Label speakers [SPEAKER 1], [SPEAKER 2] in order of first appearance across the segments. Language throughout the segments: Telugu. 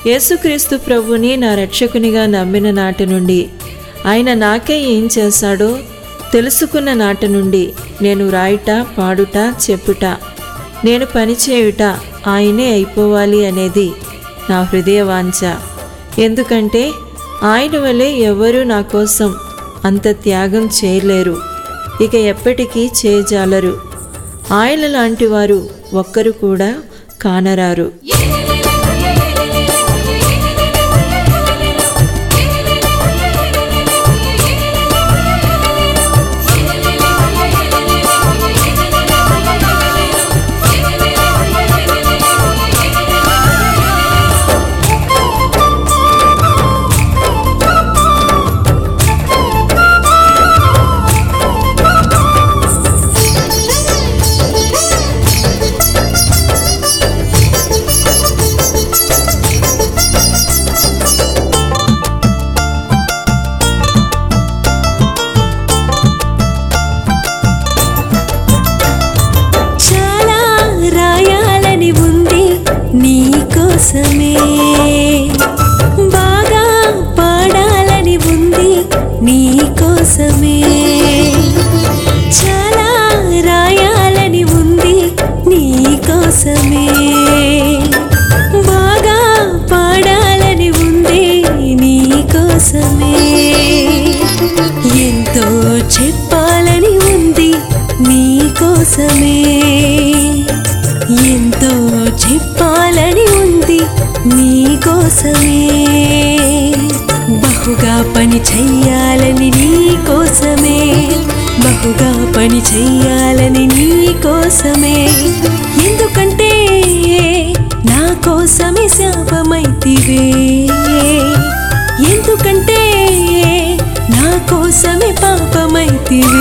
[SPEAKER 1] యేసుక్రీస్తు ప్రభుని నా రక్షకునిగా నమ్మిన నాటి నుండి ఆయన నాకే ఏం చేశాడో తెలుసుకున్న నాటి నుండి నేను రాయుట పాడుట చెప్పుట నేను పనిచేయుట ఆయనే అయిపోవాలి అనేది నా హృదయ వాంఛ ఎందుకంటే ఆయన వలె ఎవరూ నా కోసం అంత త్యాగం చేయలేరు ఇక ఎప్పటికీ చేయజాలరు ఆయన లాంటి వారు ఒక్కరు కూడా కానరారు
[SPEAKER 2] చాలా రాయాలని ఉంది నీ కోసమే బాగా పాడాలని ఉంది నీ కోసమే చాలా రాయాలని ఉంది నీ కోసమే బాగా పాడాలని ఉంది నీ కోసమే ఎంతో చెప్పాలని ఉంది నీ కోసమే ఎంతో చెప్పాలని ఉంది నీ కోసమే బహుగా పని చెయ్యాలని నీ కోసమే బహుగా పని చెయ్యాలని నీ కోసమే ఎందుకంటే నా కోసమే శాపమైతివే ఎందుకంటే నా కోసమే పాపమైతివే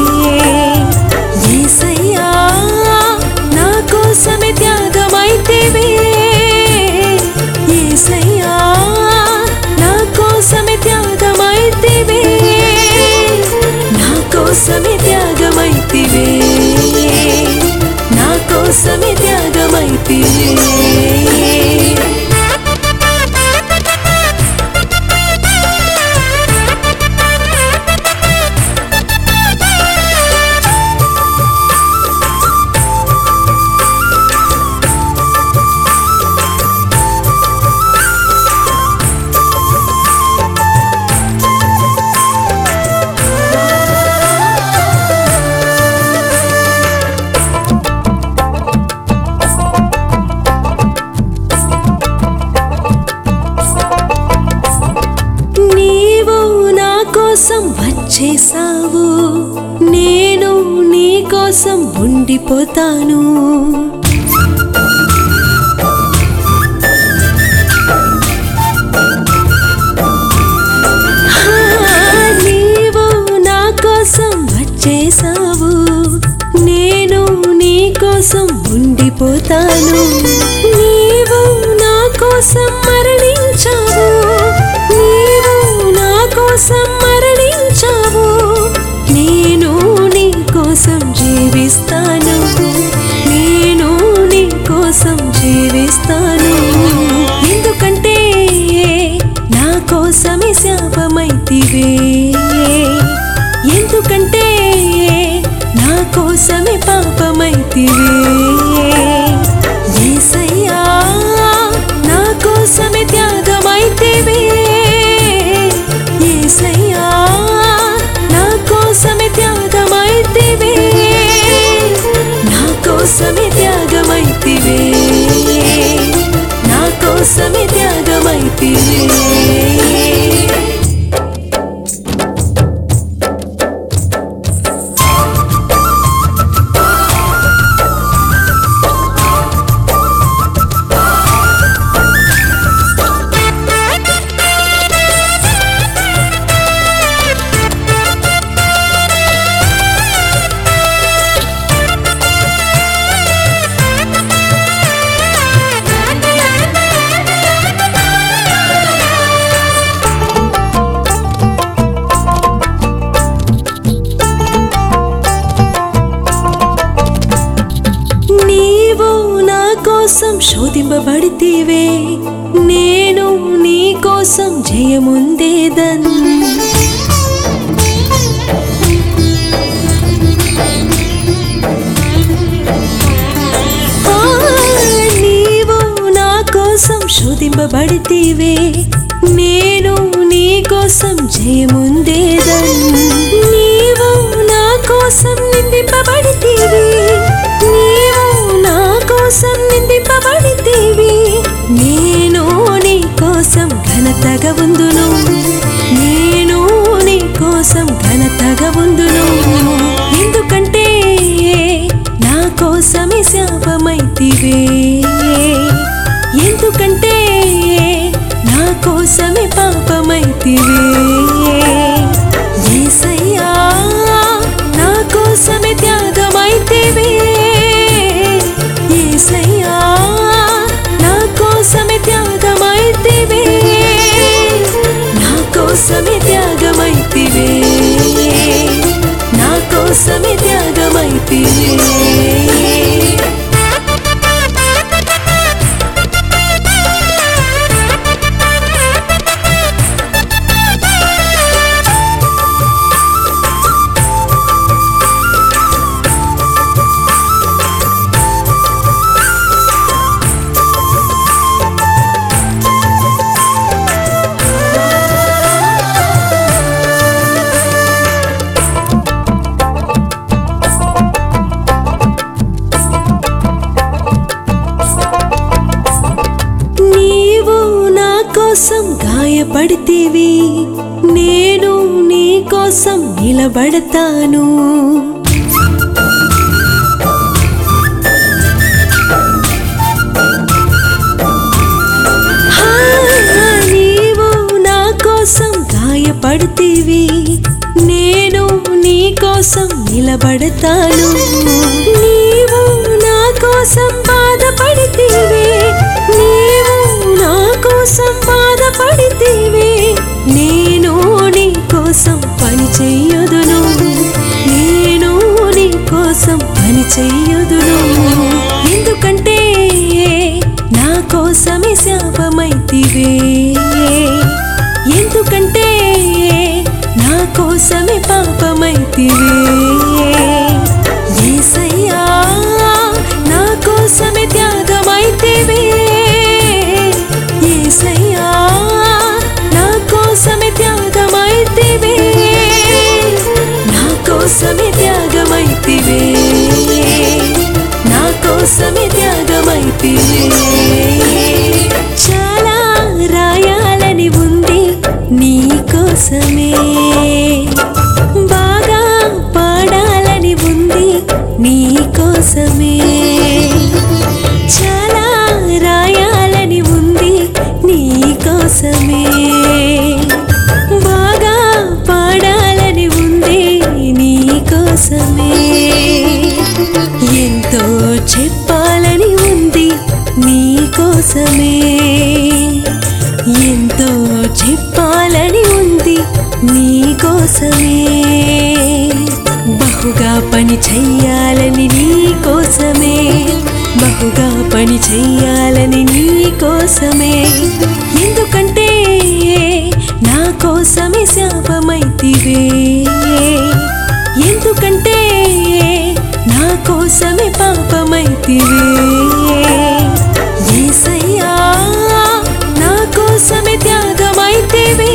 [SPEAKER 2] యేసయ్యా నా కోసమే త్యాగమైతివే యేసయ్యా నా కోసమే త్యాగమైతివే నా కోసమే త్యాగమైతివే నా కోసమే త్యాగమైతివే నీవు నా కోసం వచ్చేసావు నేను నీ కోసం ఉండిపోతాను హా, నీవు నా కోసం వచ్చేసావు నేను నీ కోసం ఉండిపోతాను నీవు నా కోసం మరణించావు నీవు నా కోసం మరణించావు నేను నీ కోసం జీవిస్తాను నేను నీ కోసం జీవిస్తాను ఎందుకంటే నా కోసమే శాపమైతివే ఎందుకంటే నా కోసమే పాపమైతివే యేసయ్యా నా కోసమే త్యాగమైతివే యేసయ్యా నా కోసమే త్యాగమైతివే నా కోసమే త్యాగమైతివే నా కోసమే త్యాగమైతివే కోసం శోధింపబడితేవే నేను కోసం జయముందేదన్ ఆ, నీవు నా కోసం శోధింపబడితేవే నేను నీ కోసం జయముందేదన్ నీవు నా కోసం నిందింపబడితేవి నీవు నా కోసం నిందింపబడితేవి నేను నీ కోసం ఘనతగా ఉందును నేను నీ కోసం ఘనతగా ఉందును ఎందుకంటే నా కోసమే శాపమైతివే ఎందుకంటే నా కోసమే పాపమైతివే యేసయ్యా నా కోసమే త్యాగమైతివే యేసయ్యా నా కోసమే త్యాగమైతివే నా కోసమే త్యాగమైతివే నా కోసమే త్యాగమైతివే నీవు నా కోసం గాయపడితేవి నేను నీ కోసం నిలబడతాను హా, నీవు నా కోసం గాయపడితేవి నేను నీ కోసం నిలబడతాను నీవు నా కోసం బాధపడితేవే నీవు నా కోసం బాధపడితేవే నేను నీ కోసం పని చెయ్యదును నేను నీ కోసం పని చెయ్యదును ఎందుకంటే నా కోసమే శాపమైతివే ఎందుకంటే నా కోసమే పాపమైతివే యేసయ్యా నా కోసమే త్యాగమైతివే యేసయ్యా నా కోసమే త్యాగమైతివే నా కోసమే త్యాగమైతివే నా కోసమే త్యాగమైతివే చాలా రాయాలని ఉంది నీ కోసమే బాగా పాడాలని ఉంది నీ కోసమే చాలా రాయాలని ఉంది నీ కోసమే బాగా పాడాలని ఉంది నీ కోసమే ఎంతో చెప్పాలని ఉంది నీ కోసమే ఎంతో చెప్పాలని ఉంది నీ కోసమే బహుగా పని చెయ్యాలని నీ కోసమే బహుగా పని చెయ్యాలని నీ కోసమే ఎందుకంటే నా కోసమే శాపమైతివే ఎందుకంటే నా కోసమే పాపమైతివే యేసయ్యా నా కోసమే త్యాగమైతివే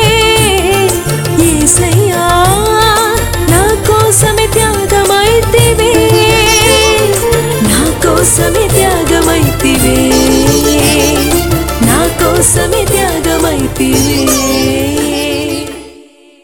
[SPEAKER 2] యేసయ్యా నా కోసమే త్యాగమైతివే నా కోసమే త్యాగమైతివే నా కోసమే త్యాగమైతివే